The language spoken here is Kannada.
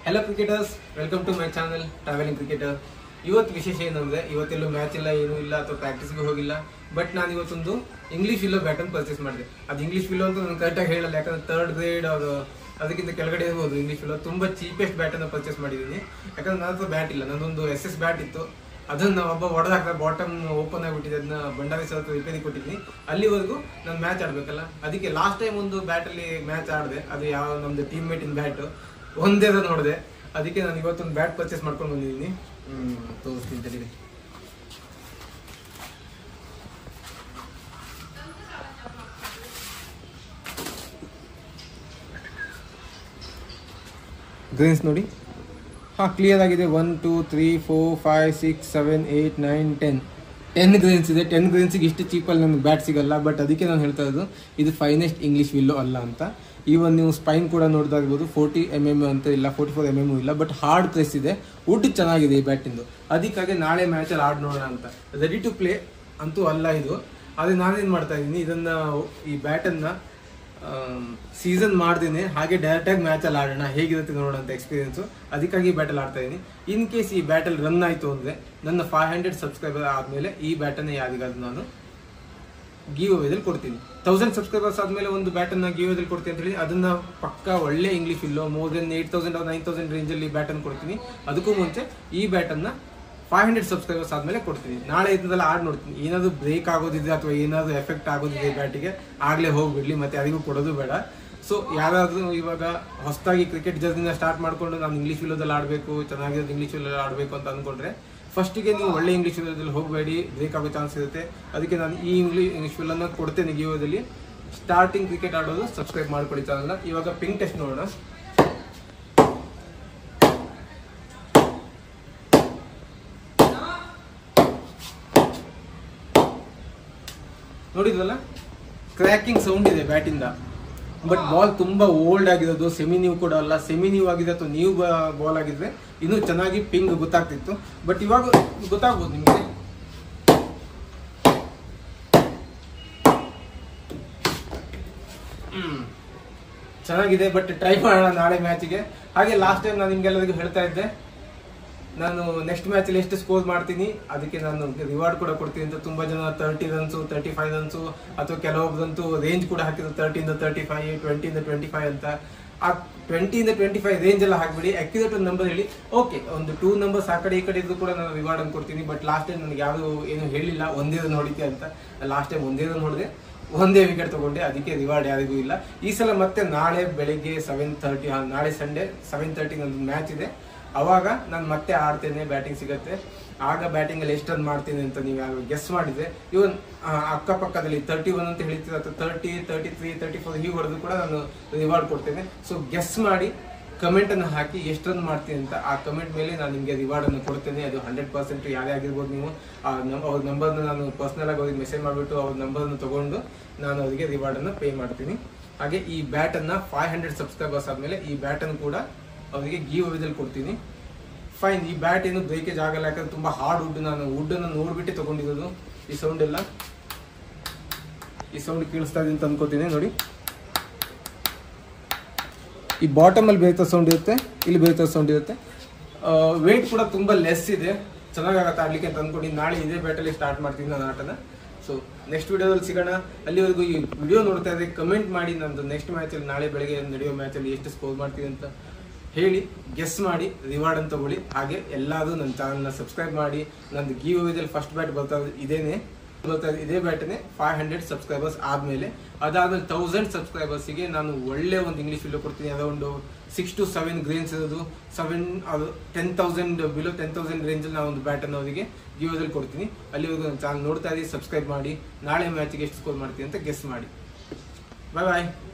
Hello cricketers welcome to my channel travelling cricketer ಇವತ್ತು ವಿಶೇಷ ಏನಂದ್ರೆ ಇವತ್ತೆಲ್ಲೂ ಮ್ಯಾಚ್ ಇಲ್ಲ ಏನೂ ಇಲ್ಲ ಅಥವಾ ಪ್ರಾಕ್ಟೀಸ್ಗೆ ಹೋಗಿಲ್ಲ ಬಟ್ ನಾನು ಇವತ್ತೊಂದು ಇಂಗ್ಲಿಷ್ ವಿಲ್ಲೋ ಬ್ಯಾಟ್ ಅನ್ನು ಪರ್ಚೇಸ್ ಮಾಡಿದೆ ಅದು ಇಂಗ್ಲಿಷ್ ವಿಲ್ಲೋ ಅಂತ ನಾನು ಕರೆಕ್ಟಾಗಿ ಹೇಳಲ್ಲ ಯಾಕಂದ್ರೆ ಥರ್ಡ್ ಗ್ರೇಡ್ ಅದು ಅದಕ್ಕಿಂತ ಕೆಳಗಡೆ ಇರ್ಬೋದು ಇಂಗ್ಲಿಷ್ ವಿಲ್ಲೋ ತುಂಬಾ ಚೀಪೆಸ್ಟ್ ಬ್ಯಾಟ್ ಅನ್ನು ಪರ್ಚೇಸ್ ಮಾಡಿದ್ದೀನಿ ಯಾಕಂದ್ರೆ ನನ್ನ ಹತ್ರ ಬ್ಯಾಟ್ ಇಲ್ಲ ನನ್ನೊಂದು ಎಸ್ ಎಸ್ ಬ್ಯಾಟ್ ಇತ್ತು ಅದನ್ನ ಒಬ್ಬ ಹೊಡೆದಾಕ ಬಾಟಮ್ ಓಪನ್ ಆಗಿಬಿಟ್ಟಿದೆ ಅದನ್ನ ಭಂಡಾರಿ ಸರ್ ಹತ್ರ ರಿಪೇರಿ ಕೊಟ್ಟಿದ್ದೀನಿ ಅಲ್ಲಿವರೆಗೂ ನಾನು ಮ್ಯಾಚ್ ಆಡ್ಬೇಕಲ್ಲ ಅದಕ್ಕೆ ಲಾಸ್ಟ್ ಟೈಮ್ ಒಂದು ಬ್ಯಾಟ್ ಅಲ್ಲಿ ಮ್ಯಾಚ್ ಆಡಿದೆ ಅದು ಯಾವ ನಮ್ದು ಟೀಮ್ ಮೇಟ್ ಇನ್ ಬ್ಯಾಟ್ ಒಂದೇ ನೋಡಿದೆ ಅದಕ್ಕೆ ನಾನು ಇವತ್ತೊಂದು ಬ್ಯಾಟ್ ಪರ್ಚೇಸ್ ಮಾಡ್ಕೊಂಡು ಬಂದಿದ್ದೀನಿ ಹ್ಮ್ ತೋರಿಸ್ತೀನಿ ತಡೀರಿ. ಗ್ರೀನ್ಸ್ ನೋಡಿ ಹಾಂ ಕ್ಲಿಯರ್ ಆಗಿದೆ one two three four five six seven eight nine ten ten grains ಇದೆ ಟೆನ್ ಗ್ರೀನ್ಸಿಗೆ ಇಷ್ಟು ಚೀಪಲ್ಲಿ ನಮ್ಗೆ ಬ್ಯಾಟ್ ಸಿಗಲ್ಲ ಬಟ್ ಅದಕ್ಕೆ ನಾನು ಹೇಳ್ತಾ ಇರೋದು ಇದು ಫೈನೆಸ್ಟ್ ಇಂಗ್ಲೀಷ್ ವಿಲ್ಲೋ ಅಲ್ಲ ಅಂತ ಈವನ್ ನೀವು ಸ್ಪೈನ್ ಕೂಡ ನೋಡ್ತಾ ಇರ್ಬೋದು ಫೋರ್ಟಿ ಎಮ್ ಎಮ್ ಅಂತ ಇಲ್ಲ ಫೋರ್ಟಿ ಫೋರ್ ಎಮ್ ಎಮ್ ಇಲ್ಲ ಬಟ್ ಹಾರ್ಡ್ ಪ್ರೆಸ್ ಇದೆ ವುಡ್ ಚೆನ್ನಾಗಿದೆ ಈ ಬ್ಯಾಟಿಂದು ಅದಕ್ಕಾಗಿ ನಾಳೆ ಮ್ಯಾಚಲ್ಲಿ ಆಡ್ ನೋಡೋಣ ಅಂತ ರೆಡಿ ಟು ಪ್ಲೇ ಅಂತೂ ಅಲ್ಲ ಇದು ಆದರೆ ನಾನೇನು ಮಾಡ್ತಾ ಇದ್ದೀನಿ ಇದನ್ನ ಈ ಬ್ಯಾಟನ್ನು ಸೀಸನ್ ಮಾಡ್ದೇನೆ ಹಾಗೆ ಡೈರೆಕ್ಟ್ ಆಗಿ ಮ್ಯಾಚ್ ಅಲ್ಲಿ ಆಡೋಣ ಹೇಗಿರುತ್ತೆ ನೋಡೋಣ ಅಂತ ಎಕ್ಸ್ಪೀರಿಯನ್ಸ್ ಅದಕ್ಕಾಗಿ ಈ ಬ್ಯಾಟಲ್ ಆಡ್ತಾ ಇದೀನಿ ಇನ್ ಕೇಸ್ ಈ ಬ್ಯಾಟಲ್ ರನ್ ಆಯ್ತು ಅಂದ್ರೆ ನನ್ನ ಫೈವ್ ಹಂಡ್ರೆಡ್ ಸಬ್ಸ್ಕ್ರೈಬರ್ ಆದ್ಮೇಲೆ ಈ ಬ್ಯಾಟನ್ನ ಯಾರಿಗಾದ್ರು ನಾನು ಗಿವ್ ಅವೇದಲ್ಲಿ ಕೊಡ್ತೀನಿ ತೌಸಂಡ್ ಸಬ್ಸ್ಕ್ರೈಬರ್ಸ್ ಆದ್ಮೇಲೆ ಒಂದು ಬ್ಯಾಟ್ ಅನ್ನ ಗಿವ್ ಅವೇದಲ್ಲಿ ಕೊಡ್ತೀನಿ ಅಂತ ಹೇಳಿ ಅದನ್ನ ಪಕ್ಕ ಒಳ್ಳೆ English willow more than eight thousand nine thousand range ಅಲ್ಲಿ ಬ್ಯಾಟ್ ಅನ್ನು ಕೊಡ್ತೀನಿ ಅದಕ್ಕೂ ಮುಂಚೆ ಈ ಬ್ಯಾಟ್ ಅನ್ನ ಫೈವ್ ಹಂಡ್ರೆಡ್ ಸಬ್ಸ್ಕ್ರೈಬರ್ಸ್ ಆದ್ಮೇಲೆ ಕೊಡ್ತೀನಿ ನಾಳೆ ಇದನ್ನೆಲ್ಲ ಆಡ್ ನೋಡ್ತೀನಿ ಏನಾದ್ರು ಬ್ರೇಕ್ ಆಗೋದಿದೆ ಅಥವಾ ಏನಾದ್ರು ಎಫೆಕ್ಟ್ ಆಗೋದಿದೆ ಬ್ಯಾಟಿಗೆ ಆಗ್ಲೇ ಹೋಗ್ಬಿಡ್ಲಿ ಮತ್ತೆ ಯಾರಿಗೂ ಕೊಡೋದು ಬೇಡ ಸೊ ಯಾರಾದ್ರೂ ಇವಾಗ ಹೊಸದಾಗಿ ಕ್ರಿಕೆಟ್ ಜರ್ನಿನ ಸ್ಟಾರ್ಟ್ ಮಾಡ್ಕೊಂಡು ನಾನು ಇಂಗ್ಲಿಷ್ ವಿಲ್ಲೋದಲ್ಲಿ ಆಡಬೇಕು ಚೆನ್ನಾಗಿರೋದು ಇಂಗ್ಲಿಷ್ ವಿಲ್ಲೋ ಆಡಬೇಕು ಅಂತ ಅನ್ಕೊಂಡ್ರೆ ಫಸ್ಟಿಗೆ ನೀವು ಒಳ್ಳೆ ಇಂಗ್ಲಿಷ್ ವಿಲ್ಲೋದಲ್ಲಿ ಹೋಗಬೇಡಿ ಬ್ರೇಕ್ ಆಗೋ ಚಾನ್ಸ್ ಇರುತ್ತೆ ಅದಕ್ಕೆ ನಾನು ಈ ಇಂಗ್ಲಿಷ್ ಇಂಗ್ಲಿಷ್ ವಿಲ್ಲನ್ನ ಕೊಡ್ತೇನೆ ಗಿಯೋದಲ್ಲಿ ಸ್ಟಾರ್ಟಿಂಗ್ ಕ್ರಿಕೆಟ್ ಆಡೋದು ಸಬ್ಸ್ಕ್ರೈಬ್ ಮಾಡ್ಕೊಳ್ಳಿ ಚಾನಲ್ನ ಇವಾಗ ಪಿಂಕ್ ಟೆಸ್ಟ್ ನೋಡೋಣ ನೋಡಿದ್ವಲ್ಲ ಕ್ರ್ಯಾಕಿಂಗ್ ಸೌಂಡ್ ಇದೆ ಬ್ಯಾಟಿಂದ ಬಟ್ ಬಾಲ್ ತುಂಬಾ ಓಲ್ಡ್ ಆಗಿರೋದು ಸೆಮಿ ನೀವು ಕೂಡ ಅಲ್ಲ ಸೆಮಿ ನೀವು ಆಗಿದೆ ಅಥವಾ ನೀವು ಬಾಲ್ ಆಗಿದ್ರೆ ಇನ್ನೂ ಚೆನ್ನಾಗಿ ಪಿಂಗ್ ಗೊತ್ತಾಗ್ತಿತ್ತು ಬಟ್ ಇವಾಗ ಗೊತ್ತಾಗ್ಬೋದು ನಿಮಗೆ ಹ್ಮ್ ಚೆನ್ನಾಗಿದೆ ಬಟ್ ಟ್ರೈ ಮಾಡೋಣ ನಾಳೆ ಮ್ಯಾಚಿಗೆ ಹಾಗೆ ಲಾಸ್ಟ್ ಟೈಮ್ ನಾನು ನಿಮ್ಗೆಲ್ಲರಿಗೂ ಹೇಳ್ತಾ ಇದ್ದೆ ನಾನು ನೆಕ್ಸ್ಟ್ ಮ್ಯಾಚ್ ಅಲ್ಲಿ ಎಷ್ಟು ಸ್ಕೋರ್ ಮಾಡ್ತೀನಿ ಅದಕ್ಕೆ ನಾನು ರಿವಾರ್ಡ್ ಕೂಡ ಕೊಡ್ತೀನಿ ಅಂತ ತುಂಬಾ ಜನ thirty runs thirty five runs ಅಥವಾ ಕೆಲವೊಬ್ಬರಂತೂ ರೇಂಜ್ ಕೂಡ ಹಾಕಿದ್ರು ತರ್ಟಿಯಿಂದ ತರ್ಟಿ ಫೈವ್ ಟ್ವೆಂಟಿಯಿಂದ ಟ್ವೆಂಟಿ ಫೈವ್ ಅಂತ ಆ ಟ್ವೆಂಟಿಯಿಂದ ಟ್ವೆಂಟಿ ಫೈವ್ ರೇಂಜ್ ಎಲ್ಲ ಹಾಕ್ಬಿಡಿ ಅಕ್ಯುರೇಟ್ ಒಂದು ನಂಬರ್ ಹೇಳಿ ಓಕೆ ಒಂದು ಟೂ ನಂಬರ್ಸ್ ಆ ಕಡೆ ಈ ಕಡೆ ಇದ್ದು ಕೂಡ ನಾನು ರಿವಾರ್ಡ್ ಅನ್ನು ಕೊಡ್ತೀನಿ ಬಟ್ ಲಾಸ್ಟ್ ಟೈಮ್ ನನಗೆ ಯಾವುದು ಏನು ಹೇಳಿಲ್ಲ ಒಂದೇ ರನ್ ಹೊಡಿತೀಯ ಅಂತ ಲಾಸ್ಟ್ ಟೈಮ್ ಒಂದೇ ರನ್ ಹೊಡೆದೆ ಒಂದೇ ವಿಕೆಟ್ ತಗೊಂಡೆ ಅದಕ್ಕೆ ರಿವಾರ್ಡ್ ಯಾರಿಗೂ ಇಲ್ಲ ಈ ಸಲ ಮತ್ತೆ ನಾಳೆ ಬೆಳಿಗ್ಗೆ ಸೆವೆನ್ ತರ್ಟಿ ನಾಳೆ ಸಂಡೇ ಸೆವೆನ್ ತರ್ಟಿ ಒಂದು ಮ್ಯಾಚ್ ಇದೆ ಅವಾಗ ನಾನು ಮತ್ತೆ ಆಡ್ತೇನೆ ಬ್ಯಾಟಿಂಗ್ ಸಿಗತ್ತೆ ಆಗ ಬ್ಯಾಟಿಂಗ್ ಅಲ್ಲಿ ಎಷ್ಟು ರನ್ ಮಾಡ್ತೀನಿ ಅಂತ ನೀವು ಗೆಸ್ ಮಾಡಿದ್ರೆ ಇವನ್ ಅಕ್ಕಪಕ್ಕದಲ್ಲಿ ತರ್ಟಿ ಒನ್ ಅಂತ ಹೇಳ್ತೀರ ಅಥವಾ thirty thirty three thirty four ಹೀಗೆ ಹೊಡೆದು ಕೂಡ ನಾನು ರಿವಾರ್ಡ್ ಕೊಡ್ತೇನೆ ಸೊ ಗೆಸ್ ಮಾಡಿ ಕಮೆಂಟ್ ಅನ್ನು ಹಾಕಿ ಎಷ್ಟು ರನ್ ಮಾಡ್ತೀನಿ ಅಂತ ಆ ಕಮೆಂಟ್ ಮೇಲೆ ನಾನು ನಿಮಗೆ ರಿವಾರ್ಡ್ ಅನ್ನು ಕೊಡ್ತೇನೆ ಅದು ಹಂಡ್ರೆಡ್ ಪರ್ಸೆಂಟ್ ಯಾರೇ ಆಗಿರ್ಬೋದು ನೀವು ಆ ನಮ್- ಅವ್ರ ನಂಬರ್ನ ನಾನು ಪರ್ಸನಲ್ ಆಗಿ ಅವ್ರಿಗೆ ಮೆಸೇಜ್ ಮಾಡಿಬಿಟ್ಟು ಅವ್ರ ನಂಬರ್ನ ತಗೊಂಡು ನಾನು ಅವರಿಗೆ ರಿವಾರ್ಡ್ ಅನ್ನು ಪೇ ಮಾಡ್ತೀನಿ ಹಾಗೆ ಈ ಬ್ಯಾಟ್ ಅನ್ನ ಫೈವ್ ಹಂಡ್ರೆಡ್ ಸಬ್ಸ್ಕ್ರೈಬರ್ಸ್ ಆದ್ಮೇಲೆ ಈ ಬ್ಯಾಟ್ ಅನ್ನು ಕೂಡ ಅವರಿಗೆ ಗೀವ್ ಅವೇದಲ್ಲಿ ಕೊಡ್ತೀನಿ ಫೈನ್ ಈ ಬ್ಯಾಟ್ ಏನು ಬ್ರೇಕೇಜ್ ಆಗಲ್ಲ ಯಾಕಂದ್ರೆ ತುಂಬಾ ಹಾರ್ಡ್ ವುಡ್ ನಾನು ವುಡ್ ಅನ್ನು ನೋಡ್ಬಿಟ್ಟು ತಗೊಂಡಿರೋದು ಈ ಸೌಂಡ್ ಎಲ್ಲ ಈ ಸೌಂಡ್ ಕೇಳಿಸ್ತಾ ಇದೆ ಅಂತ ಅನ್ಕೋತೀನಿ ನೋಡಿ ಈ ಬಾಟಮ್ ಅಲ್ಲಿ ಬೇರೆ ಸೌಂಡ್ ಇರುತ್ತೆ ಇಲ್ಲಿ ಬೇರೆ ಸೌಂಡ್ ಇರುತ್ತೆ ವೇಟ್ ಕೂಡ ತುಂಬಾ ಲೆಸ್ ಇದೆ ಚೆನ್ನಾಗಾಗತ್ತೆ ಆಡ್ಲಿಕ್ಕೆ ಅಂತ ಅನ್ಕೊಂಡು ನಾಳೆ ಇದೇ ಬ್ಯಾಟಲ್ಲಿ ಸ್ಟಾರ್ಟ್ ಮಾಡ್ತೀನಿ ನಾನು ಆಟನ ಸೊ ನೆಕ್ಸ್ಟ್ ವಿಡಿಯೋದಲ್ಲಿ ಸಿಗೋಣ ಅಲ್ಲಿವರೆಗೂ ಈ ವಿಡಿಯೋ ನೋಡ್ತಾ ಇದ್ರೆ ಕಮೆಂಟ್ ಮಾಡಿ ನಂದು ನೆಕ್ಸ್ಟ್ ಮ್ಯಾಚಲ್ಲಿ ನಾಳೆ ಬೆಳಗ್ಗೆ ನಡೆಯೋ ಮ್ಯಾಚಲ್ಲಿ ಎಷ್ಟು ಸ್ಕೋರ್ ಮಾಡ್ತೀನಿ ಅಂತ ಹೇಳಿ ಗೆಸ್ ಮಾಡಿ ರಿವಾರ್ಡ್ ಅಂತ ತಗೊಳ್ಳಿ ಹಾಗೆ ಎಲ್ಲಾದರೂ ನನ್ನ ಚಾನಲ್ನ ಸಬ್ಸ್ಕ್ರೈಬ್ ಮಾಡಿ ನಂದು ಗೀವ್ ಅವೇದಲ್ಲಿ ಫಸ್ಟ್ ಬ್ಯಾಟ್ ಬರ್ತಾ ಇರೋದು ಇದೇನೆ ಬರ್ತಾ ಇದೆ ಇದೇ ಬ್ಯಾಟ್ನೆ ಫೈವ್ ಹಂಡ್ರೆಡ್ ಸಬ್ಸ್ಕ್ರೈಬರ್ಸ್ ಆದಮೇಲೆ ಅದಾದ್ಮೇಲೆ ತೌಸಂಡ್ ಸಬ್ಸ್ಕ್ರೈಬರ್ಸಿಗೆ ನಾನು ಒಳ್ಳೆ ಒಂದು ಇಂಗ್ಲೀಷ್ ವಿಡಿಯೋ ಕೊಡ್ತೀನಿ ಅದೊಂದು ಸಿಕ್ಸ್ ಟು ಸೆವೆನ್ ಗ್ರೇನ್ಸ್ ಇರೋದು ಸೆವೆನ್ ಅದು ten thousand below ten thousand ರೇಂಜಲ್ಲಿ ನಾನು ಒಂದು ಬ್ಯಾಟನ್ನು ಅವರಿಗೆ ಗಿಯೋದಲ್ಲಿ ಕೊಡ್ತೀನಿ ಅಲ್ಲಿವರೆಗೂ ನನ್ನ ಚಾನಲ್ ನೋಡ್ತಾ ಇದ್ದೀವಿ ಸಬ್ಸ್ಕ್ರೈಬ್ ಮಾಡಿ ನಾಳೆ ಮ್ಯಾಚಿಗೆ ಎಷ್ಟು ಸ್ಕೋರ್ ಮಾಡ್ತೀನಿ ಅಂತ ಗೆಸ್ ಮಾಡಿ ಬಾಯ್ ಬಾಯ್